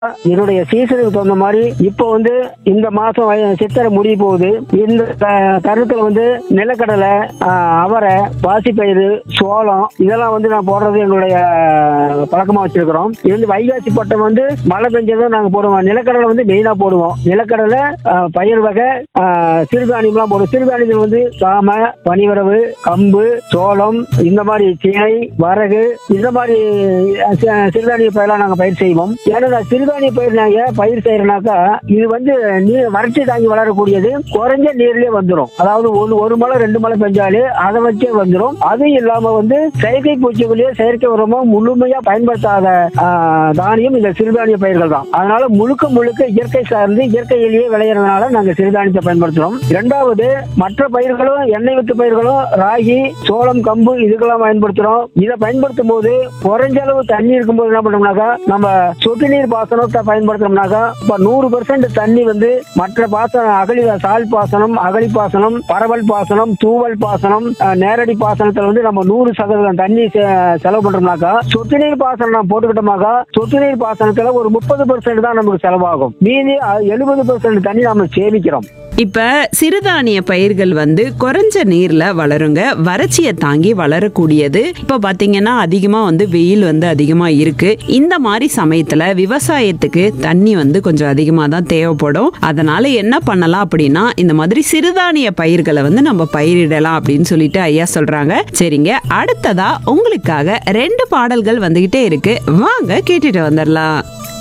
என்னுடைய சீசனுக்கு தகுந்த மாதிரி இப்போ வந்து இந்த மாசம் வய- சித்திரை முடிய போகுது இந்த த- தருணத்துல வந்து நிலக்கடலை ஆஹ், அவரை பாசிப்பயிறு சோளம் இதெல்லாம் வந்து நான் போடுறது எங்களுடைய பழக்கமா வச்சிருக்கிறோம் இது வந்து வைகாசி பட்டம் வந்து மழை பெஞ்சதும் நாங்க போடுவோம் நிலக்கடலை வந்து மெயினா போடுவோம் நிலக்கடலை ஆஹ், பயிர் வகை ஆஹ், சிறுதானியம்லாம் போடுவோம் சிறுதானியத்தில் வந்து சாம பனிவரவு கம்பு சோளம் இந்த மாதிரி திணை வரகு இந்த மாதிரி அஹ், சி- சிறுதானிய பயிரெல்லாம் நாங்க பயிர் செய்வோம் ஏன்னா நான் சிறுதானிய பயிர் நாங்க பயிர் செய்யறனாக்கா இது வந்து நீர் வறட்சி தாங்கி வளரக்கூடியது குறைஞ்ச நீர்லயே வந்துடும் அதாவது ஒரு ஒரு மழை ரெண்டு மழை பெஞ்சாலே அதை வச்சே வந்துடும் அது இல்லாம வந்து செயற்கை பூச்சிகளையோ செயற்கை உரமோ முழுமையா பயன்படுத்தாத ஆஹ், தானியம் இந்த சிறுதானிய பயிர்கள் தான் அதனால முழுக்க முழுக்க இயற்கை சார்ந்து இயற்கையிலேயே விளையிறதுனால நாங்க சிறுதானியத்தை பயன்படுத்துறோம் இரண்டாவது மற்ற பயிர்களும் எண்ணெய் வித்து பயிர்களும் ராகி சோளம் கம்பு இதுக்கெல்லாம் பயன்படுத்துறோம் இதை பயன்படுத்தும் போது குறைஞ்ச அளவு தண்ணி இருக்கும்போது என்ன பண்ணோம்னாக்கா நம்ம சொட்டு நீர் பாசனத்தை பயன்படுத்துறோம்னாக்கா இப்ப நூறு பெர்சென்ட் தண்ணி வந்து மற்ற பாசனம் அகழி சால் பாசனம் அகழி பாசனம் பரவல் பாசனம் தூவல் பாசனம் அஹ், நேரடி பாசனத்துல வந்து நம்ம நூறு சதவீதம் தண்ணி செ- செலவு பண்றோம்னாக்கா சொட்டு நீர் பாசனம் நம்ம போட்டுக்கிட்டோமாக்கா சொட்டு நீர் பாசனத்துல ஒரு முப்பது பெர்சென்ட் தான் நமக்கு செலவாகும் மீதி எழுபது பெர்சென்ட் தண்ணி நம்ம சேமிக்கிறோம் இப்ப சிறுதானிய பயிர்கள் வந்து குறைஞ்ச நீர்ல வளருங்க வறட்சியை தாங்கி வளரக்கூடியது இப்ப பாத்தீங்கன்னா அதிகமா வந்து வெயில் வந்து அதிகமா இருக்கு இந்த மாதிரி சமயத்துல விவசாயத்துக்கு தண்ணி வந்து கொஞ்சம் அதிகமா தான் தேவைப்படும் அதனால என்ன பண்ணலாம் அப்படின்னா இந்த மாதிரி சிறுதானிய பயிர்களை வந்து நம்ம பயிரிடலாம் அப்படின்னு சொல்லிட்டு ஐயா சொல்றாங்க சரிங்க அடுத்ததா உங்களுக்காக ரெண்டு பாடல்கள் வந்துகிட்டே இருக்கு வாங்க கேட்டுட்டு வந்துடலாம்